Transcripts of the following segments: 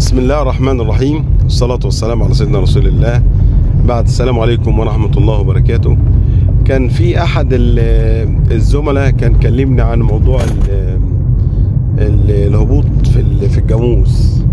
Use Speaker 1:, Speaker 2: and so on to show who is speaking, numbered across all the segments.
Speaker 1: بسم الله الرحمن الرحيم والصلاة والسلام على سيدنا رسول الله بعد السلام عليكم ورحمة الله وبركاته كان في أحد ال- الزملاء كان كلمني عن موضوع ال- ال- الهبوط في ال- في الجاموس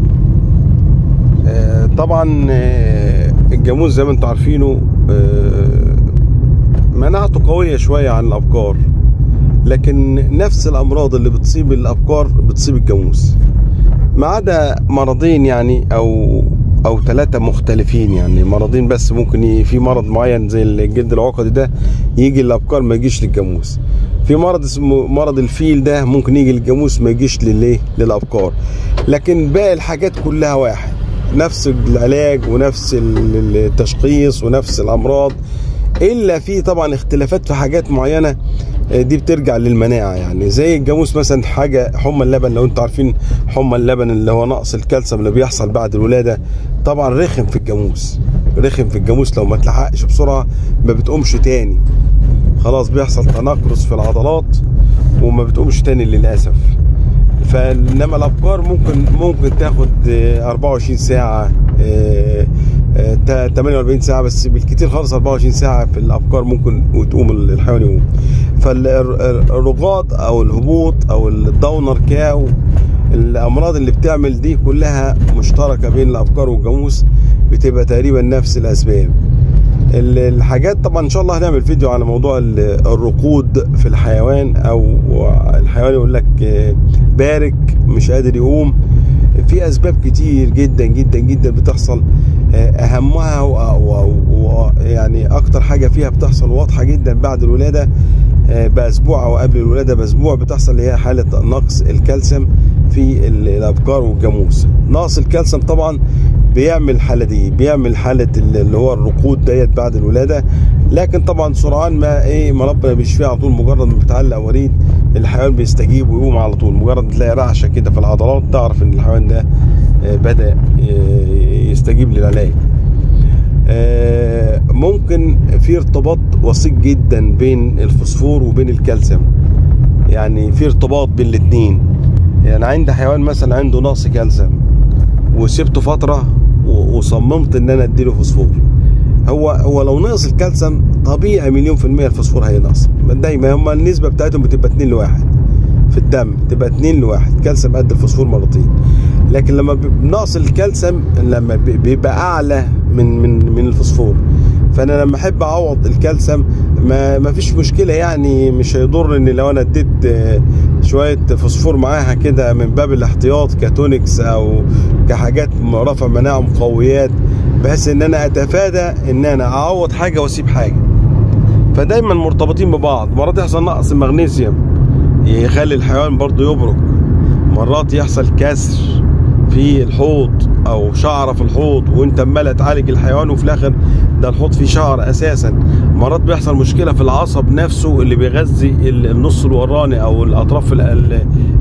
Speaker 1: آه، طبعا آه، الجاموس زي ما انتم عارفينه آه، مناعته قوية شوية عن الأبقار لكن نفس الأمراض اللي بتصيب الأبقار بتصيب الجاموس ما عدا مرضين يعني او او ثلاثة مختلفين يعني مرضين بس ممكن ي- في مرض معين زي الجلد العقدي ده يجي للابقار ما يجيش للجاموس في مرض اسمه مرض الفيل ده ممكن يجي للجاموس ما يجيش للايه للابقار لكن باقي الحاجات كلها واحد نفس العلاج ونفس ال- التشخيص ونفس الامراض الا في طبعا اختلافات في حاجات معينه آه، دي بترجع للمناعه يعني زي الجاموس مثلا حاجه حمى اللبن لو انتوا عارفين حمى اللبن اللي هو نقص الكالسيوم اللي بيحصل بعد الولاده طبعا رخم في الجاموس رخم في الجاموس لو ما تلحقش بسرعه ما بتقومش تاني خلاص بيحصل تنقرص في العضلات وما بتقومش تاني للاسف فانما الابقار ممكن ممكن تاخد آه، 24 ساعه آه، آه، تا- 48 ساعه بس بالكتير خالص 24 ساعه في الابقار ممكن وتقوم الحيوان يقوم فالرغاط او الهبوط او الدونر كاو الامراض اللي بتعمل دي كلها مشتركه بين الابقار والجاموس بتبقى تقريبا نفس الاسباب ال- الحاجات طبعا ان شاء الله هنعمل فيديو على موضوع ال- الركود في الحيوان او الحيوان يقول لك آه، بارك مش قادر يقوم في اسباب كتير جدا جدا جدا بتحصل آه، اهمها ويعني اكتر حاجه فيها بتحصل واضحه جدا بعد الولاده آه، باسبوع او قبل الولاده باسبوع بتحصل اللي هي حاله نقص الكالسيوم في ال- الابقار والجاموس نقص الكالسيوم طبعا بيعمل الحاله دي بيعمل حاله ال- اللي هو الركود ديت بعد الولاده لكن طبعا سرعان ما ايه ما ربنا بيشفيه على طول مجرد ما بتعلق وريد الحيوان بيستجيب ويقوم على طول مجرد ما تلاقي رعشه كده في العضلات تعرف ان الحيوان ده آه، بدا آه، يستجيب للعلاج آه، ممكن في ارتباط وثيق جدا بين الفوسفور وبين الكالسيوم يعني في ارتباط بين الاثنين يعني عندي حيوان مثلا عنده نقص كالسيوم وسبته فتره و- وصممت ان انا اديله فوسفور هو هو لو نقص الكالسيوم طبيعي مليون في المية الفوسفور هينقص دايما هما النسبة بتاعتهم بتبقى 2 لواحد في الدم تبقى 2 لواحد كالسيوم قد الفوسفور مرتين لكن لما بيبقى نقص الكالسيوم لما بي- بيبقى اعلى من من من الفوسفور فانا لما احب اعوض الكالسيوم ما ما فيش مشكله يعني مش هيضر ان لو انا اديت آه، شويه فوسفور معاها كده من باب الاحتياط كتونكس او كحاجات رفع مناعه مقويات بحيث ان انا اتفادى ان انا اعوض حاجه واسيب حاجه فدايما مرتبطين ببعض مرات يحصل نقص المغنيسيوم يخلي الحيوان برضو يبرك مرات يحصل كسر في الحوض او شعره في الحوض وانت عمال تعالج الحيوان وفي الاخر ده الحوض فيه شعر اساسا مرات بيحصل مشكله في العصب نفسه اللي بيغذي ال- النص الوراني او الاطراف ال- ال-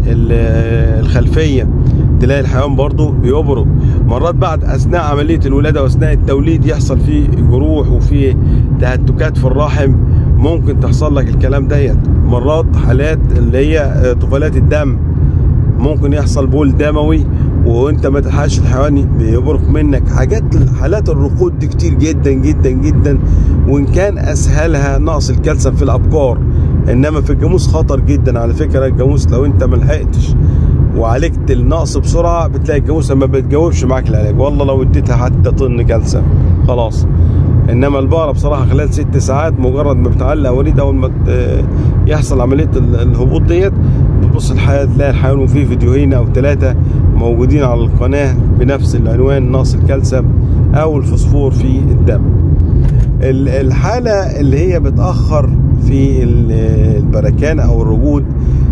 Speaker 1: ال- الخلفيه تلاقي الحيوان برضه بيبرد مرات بعد اثناء عمليه الولاده واثناء التوليد يحصل فيه جروح وفيه تهتكات في الرحم ممكن تحصل لك الكلام ديت مرات حالات اللي هي آه، طفيلات الدم ممكن يحصل بول دموي وانت ما تلحقش الحيوان بيبرك منك حاجات حالات الركود دي كتير جدا جدا جدا وان كان اسهلها نقص الكالسيوم في الابقار انما في الجاموس خطر جدا على فكره الجاموس لو انت ما لحقتش وعالجت النقص بسرعه بتلاقي الجاموسه ما بتجاوبش معاك العلاج والله لو اديتها حتى طن كالسيوم خلاص انما البقره بصراحه خلال ست ساعات مجرد ما بتعلق وريد اول ما ت- يحصل عمليه ال- الهبوط ديت بتبص الحياه تلاقي الحيوان وفيه فيديوهين او ثلاثه موجودين على القناه بنفس العنوان نقص الكالسيوم او الفوسفور في الدم ال- الحاله اللي هي بتاخر في ال- البركان او الرجود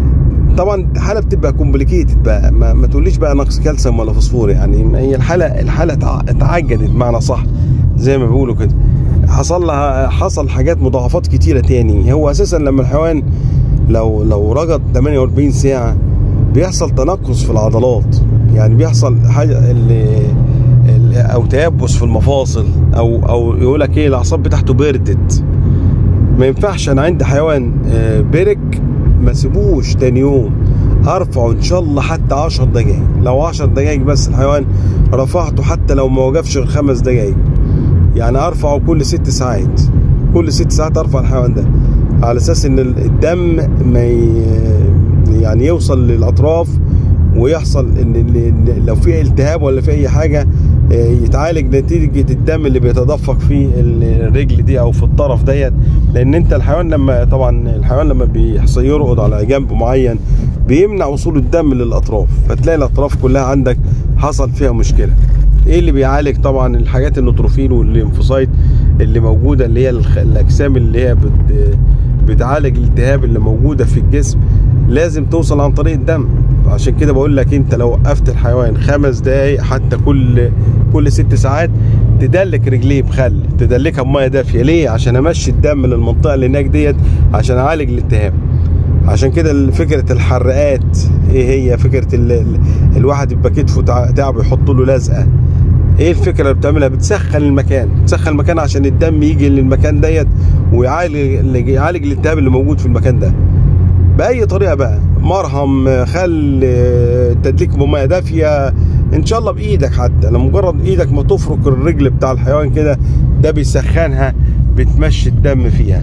Speaker 1: طبعا حاله بتبقى كومبليكيتد بقى ما, ما تقوليش بقى نقص كالسيوم ولا فوسفور يعني ما هي الحاله الحاله اتع- اتعجلت بمعنى صح زي ما بيقولوا كده حصل لها حصل حاجات مضاعفات كتيره تاني هو اساسا لما الحيوان لو لو رجض 48 ساعه بيحصل تنقص في العضلات يعني بيحصل حاجه اللي ال- او تيبس في المفاصل او او يقول لك ايه الاعصاب بتاعته بردت ما ينفعش انا عندي حيوان آه، برك ما سيبوش تاني يوم هرفعه ان شاء الله حتى 10 دقايق لو 10 دقايق بس الحيوان رفعته حتى لو ما وقفش غير خمس دقايق يعني ارفعه كل ست ساعات كل ست ساعات ارفع الحيوان ده على اساس ان الدم ما يعني يوصل للاطراف ويحصل ان لو في التهاب ولا في اي حاجه يتعالج نتيجه الدم اللي بيتدفق في الرجل دي او في الطرف ديت لان انت الحيوان لما طبعا الحيوان لما بيحصل يرقد على جنب معين بيمنع وصول الدم للاطراف فتلاقي الاطراف كلها عندك حصل فيها مشكله ايه اللي بيعالج طبعا الحاجات النوتروفيل والليمفوسايت اللي موجوده اللي هي الاجسام اللي هي بت بتعالج الالتهاب اللي موجوده في الجسم لازم توصل عن طريق الدم عشان كده بقول لك انت لو وقفت الحيوان خمس دقايق حتى كل كل ست ساعات تدلك رجليه بخل تدلكها بميه دافيه ليه عشان امشي الدم للمنطقه اللي هناك ديت عشان اعالج الالتهاب عشان كده فكره الحرقات ايه هي فكره ال ال الواحد يبقى كتفه تعب يحط له لزقه ايه الفكره اللي بتعملها بتسخن المكان تسخن المكان عشان الدم يجي للمكان ديت ويعالج يعالج الالتهاب اللي موجود في المكان ده باي طريقه بقى مرهم خل تدليك بميه دافيه ان شاء الله بايدك حتى لما مجرد ايدك ما تفرك الرجل بتاع الحيوان كده ده بيسخنها بتمشي الدم فيها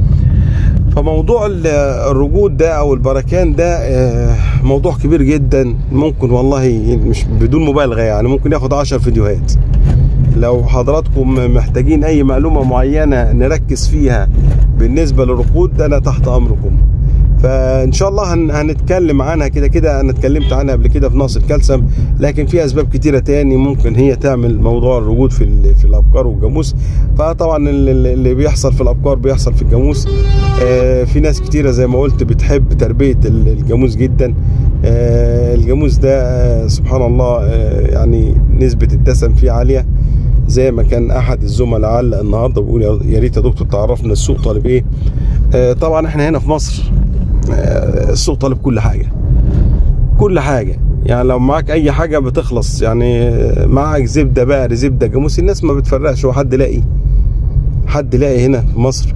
Speaker 1: فموضوع الرجود ده او البركان ده موضوع كبير جدا ممكن والله مش بدون مبالغه يعني ممكن ياخد 10 فيديوهات لو حضراتكم محتاجين اي معلومه معينه نركز فيها بالنسبه للركود ده انا تحت امركم فان شاء الله هنتكلم عنها كده كده انا اتكلمت عنها قبل كده في نقص الكالسيوم لكن في اسباب كتيره تاني ممكن هي تعمل موضوع الرجود في في الابقار والجاموس فطبعا اللي بيحصل في الابقار بيحصل في الجاموس في ناس كتيره زي ما قلت بتحب تربيه الجاموس جدا الجاموس ده سبحان الله يعني نسبه الدسم فيه عاليه زي ما كان احد الزملاء علق النهارده بيقول يا ريت يا دكتور تعرفنا السوق طالب ايه طبعا احنا هنا في مصر السوق طالب كل حاجه كل حاجه يعني لو معاك اي حاجه بتخلص يعني معاك زبده بقري زبده جاموسي الناس ما بتفرقش هو حد لاقي حد لاقي هنا في مصر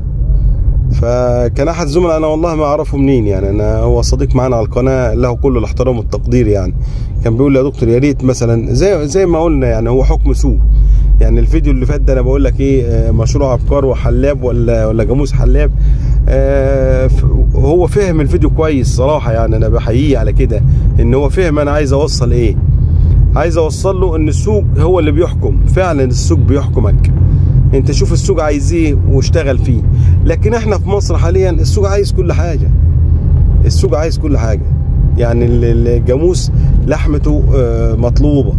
Speaker 1: فكان احد الزملاء انا والله ما اعرفه منين يعني انا هو صديق معانا على القناه له كل الاحترام والتقدير يعني كان بيقول لي يا دكتور يا ريت مثلا زي زي ما قلنا يعني هو حكم سوق يعني الفيديو اللي فات ده انا بقول لك ايه مشروع ابقار وحلاب ولا ولا جاموس حلاب آه هو فهم الفيديو كويس صراحه يعني انا بحييه على كده ان هو فهم انا عايز اوصل ايه عايز اوصل له ان السوق هو اللي بيحكم فعلا السوق بيحكمك انت شوف السوق عايز ايه واشتغل فيه لكن احنا في مصر حاليا السوق عايز كل حاجه السوق عايز كل حاجه يعني الجاموس لحمته مطلوبه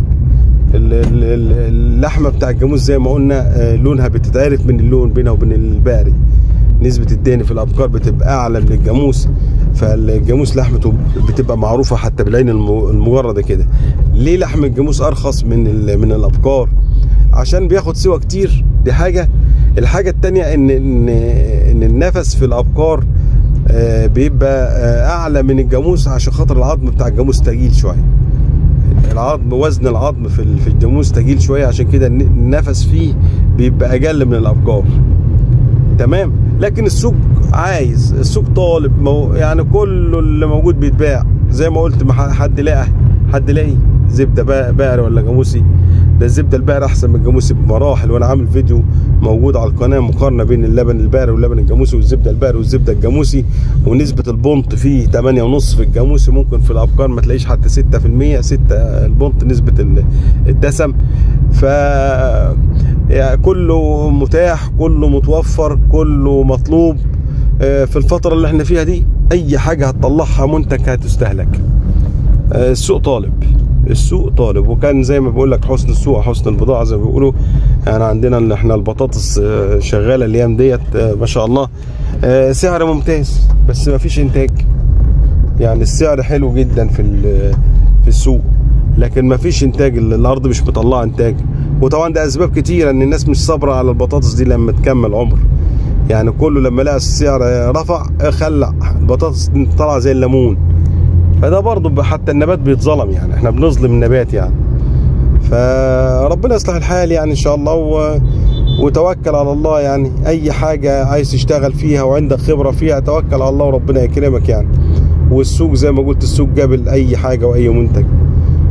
Speaker 1: اللحمه بتاع الجاموس زي ما قلنا لونها بتتعرف من اللون بينها وبين الباري نسبة الدهن في الأبقار بتبقى أعلى من الجاموس فالجاموس لحمته بتبقى معروفة حتى بالعين المجردة كده ليه لحم الجاموس أرخص من من الأبقار عشان بياخد سوى كتير دي حاجة الحاجة التانية إن إن إن النفس في الأبقار بيبقى أعلى من الجاموس عشان خاطر العظم بتاع الجاموس تقيل شوية العظم وزن العظم في في الجاموس تقيل شويه عشان كده النفس فيه بيبقى اقل من الابقار تمام لكن السوق عايز السوق طالب مو يعني كله اللي موجود بيتباع زي ما قلت حد لقى حد لاقي زبده بقري ولا جاموسي ده الزبده البقري احسن من الجاموسي بمراحل وانا عامل فيديو موجود على القناه مقارنه بين اللبن البقري واللبن الجاموسي والزبده البقري والزبده الجاموسي ونسبه البنط فيه 8.5 في الجاموسي ممكن في الابقار ما تلاقيش حتى 6% 6 البنط نسبه الدسم ف يعني كله متاح كله متوفر كله مطلوب في الفتره اللي احنا فيها دي اي حاجه هتطلعها منتج هتستهلك السوق طالب السوق طالب وكان زي ما بقول لك حسن السوق حسن البضاعه زي ما بيقولوا يعني عندنا اللي احنا البطاطس شغاله الايام ديت ما شاء الله سعر ممتاز بس ما فيش انتاج يعني السعر حلو جدا في في السوق لكن ما فيش انتاج الارض مش مطلعه انتاج وطبعا ده اسباب كتيره ان الناس مش صابره على البطاطس دي لما تكمل عمر يعني كله لما لقى السعر رفع خلع البطاطس طالعه زي الليمون فده برضه حتى النبات بيتظلم يعني احنا بنظلم النبات يعني فربنا يصلح الحال يعني ان شاء الله و... وتوكل على الله يعني اي حاجه عايز تشتغل فيها وعندك خبره فيها توكل على الله وربنا يكرمك يعني والسوق زي ما قلت السوق قابل اي حاجه واي منتج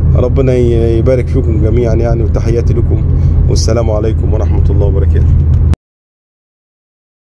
Speaker 1: ربنا ي- يبارك فيكم جميعا يعني وتحياتي لكم والسلام عليكم ورحمه الله وبركاته